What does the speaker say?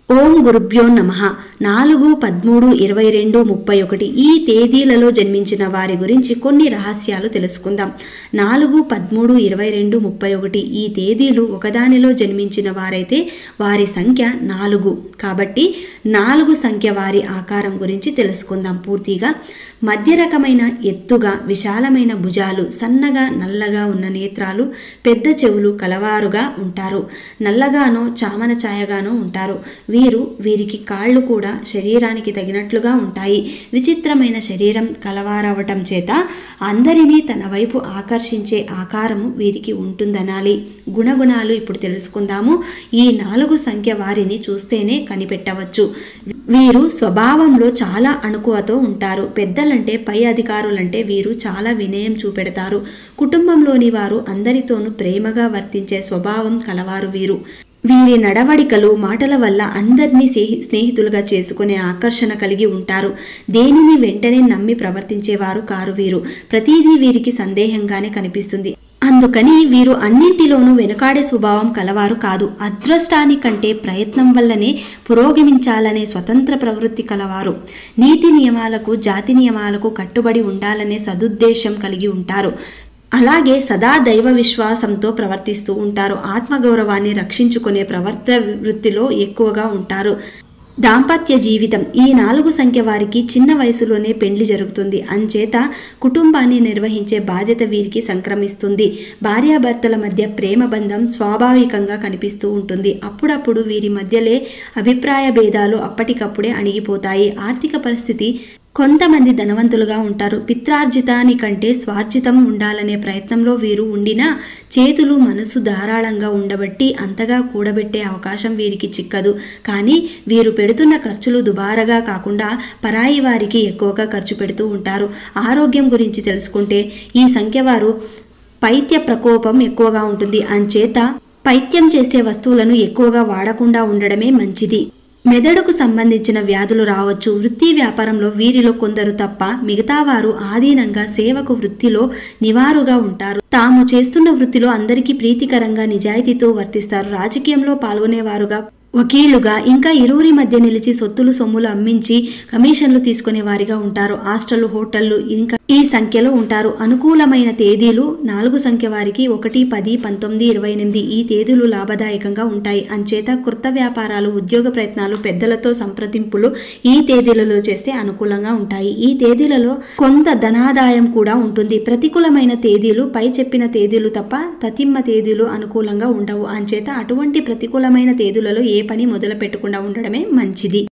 ఓం గురుభ్యో నమ నాలుగు పదమూడు ఇరవై రెండు ముప్పై ఒకటి ఈ తేదీలలో జన్మించిన వారి గురించి కొన్ని రహస్యాలు తెలుసుకుందాం నాలుగు పదమూడు ఇరవై రెండు ముప్పై ఒకటి ఈ తేదీలు ఒకదానిలో జన్మించిన వారైతే వారి సంఖ్య నాలుగు కాబట్టి నాలుగు సంఖ్య వారి ఆకారం గురించి తెలుసుకుందాం పూర్తిగా మధ్య రకమైన ఎత్తుగా విశాలమైన భుజాలు సన్నగా నల్లగా ఉన్న నేత్రాలు పెద్ద చెవులు కలవారుగా ఉంటారు నల్లగానో చామన ఛాయగానో ఉంటారు వీరు వీరికి కాళ్ళు కూడా శరీరానికి తగినట్లుగా ఉంటాయి విచిత్రమైన శరీరం కలవారవటం చేత అందరినీ తన వైపు ఆకర్షించే ఆకారము వీరికి ఉంటుందనాలి గుణగుణాలు ఇప్పుడు తెలుసుకుందాము ఈ నాలుగు సంఖ్య వారిని చూస్తేనే కనిపెట్టవచ్చు వీరు స్వభావంలో చాలా అణుకువతో ఉంటారు పెద్దలంటే పై అధికారులంటే వీరు చాలా వినయం చూపెడతారు కుటుంబంలోని వారు అందరితోనూ ప్రేమగా వర్తించే స్వభావం కలవారు వీరు వీరి నడవడికలు మాటల వల్ల అందరినీ స్నేహి స్నేహితులుగా చేసుకునే ఆకర్షణ కలిగి ఉంటారు దేనిని వెంటనే నమ్మి ప్రవర్తించేవారు కారు వీరు ప్రతిదీ వీరికి సందేహంగానే కనిపిస్తుంది అందుకని వీరు అన్నింటిలోనూ వెనుకాడే స్వభావం కలవారు కాదు అదృష్టానికంటే ప్రయత్నం వల్లనే పురోగమించాలనే స్వతంత్ర ప్రవృత్తి కలవారు నీతి నియమాలకు జాతి నియమాలకు కట్టుబడి ఉండాలనే సదుద్దేశం కలిగి ఉంటారు అలాగే సదా దైవ విశ్వాసంతో ప్రవర్తిస్తూ ఉంటారు ఆత్మగౌరవాన్ని రక్షించుకునే ప్రవర్త వృత్తిలో ఎక్కువగా ఉంటారు దాంపత్య జీవితం ఈ నాలుగు సంఖ్య వారికి చిన్న వయసులోనే పెండ్లి జరుగుతుంది అంచేత కుటుంబాన్ని నిర్వహించే బాధ్యత వీరికి సంక్రమిస్తుంది భార్యాభర్తల మధ్య ప్రేమ బంధం స్వాభావికంగా కనిపిస్తూ ఉంటుంది అప్పుడప్పుడు వీరి మధ్యలే అభిప్రాయ భేదాలు అప్పటికప్పుడే అణిగిపోతాయి ఆర్థిక పరిస్థితి కొంతమంది ధనవంతులుగా ఉంటారు పిత్రార్జితానికంటే స్వార్జితం ఉండాలనే ప్రయత్నంలో వీరు ఉండినా చేతులు మనసు ధారాళంగా ఉండబట్టి అంతగా కూడబెట్టే అవకాశం వీరికి చిక్కదు కానీ వీరు పెడుతున్న ఖర్చులు దుబారగా కాకుండా పరాయి వారికి ఎక్కువగా ఖర్చు పెడుతూ ఉంటారు ఆరోగ్యం గురించి తెలుసుకుంటే ఈ సంఖ్య వారు పైత్య ప్రకోపం ఎక్కువగా ఉంటుంది అంచేత పైత్యం చేసే వస్తువులను ఎక్కువగా వాడకుండా ఉండడమే మంచిది మెదడుకు సంబంధించిన వ్యాధులు రావచ్చు వృత్తి వ్యాపారంలో వీరిలో కొందరు తప్ప మిగతా వారు ఆధీనంగా సేవకు వృత్తిలో నివారుగా ఉంటారు తాము చేస్తున్న వృత్తిలో అందరికీ ప్రీతికరంగా నిజాయితీతో వర్తిస్తారు రాజకీయంలో పాల్గొనేవారుగా వకీలుగా ఇంకా ఇరువురి మధ్య నిలిచి సొత్తులు సొమ్ములు అమ్మించి కమిషన్లు తీసుకునే వారిగా ఉంటారు హాస్టళ్లు హోటళ్లు ఇంకా ఈ సంఖ్యలో ఉంటారు అనుకూలమైన తేదీలు నాలుగు సంఖ్య వారికి ఒకటి పది పంతొమ్మిది ఇరవై ఎనిమిది ఈ తేదీలు లాభదాయకంగా ఉంటాయి అంచేత కృత వ్యాపారాలు ఉద్యోగ ప్రయత్నాలు పెద్దలతో సంప్రదింపులు ఈ తేదీలలో చేస్తే అనుకూలంగా ఉంటాయి ఈ తేదీలలో కొంత ధనాదాయం కూడా ఉంటుంది ప్రతికూలమైన తేదీలు పై చెప్పిన తేదీలు తప్ప తతిమ్మ తేదీలు అనుకూలంగా ఉండవు అంచేత అటువంటి ప్రతికూలమైన తేదీలలో ఏ పని మొదలు పెట్టకుండా ఉండడమే మంచిది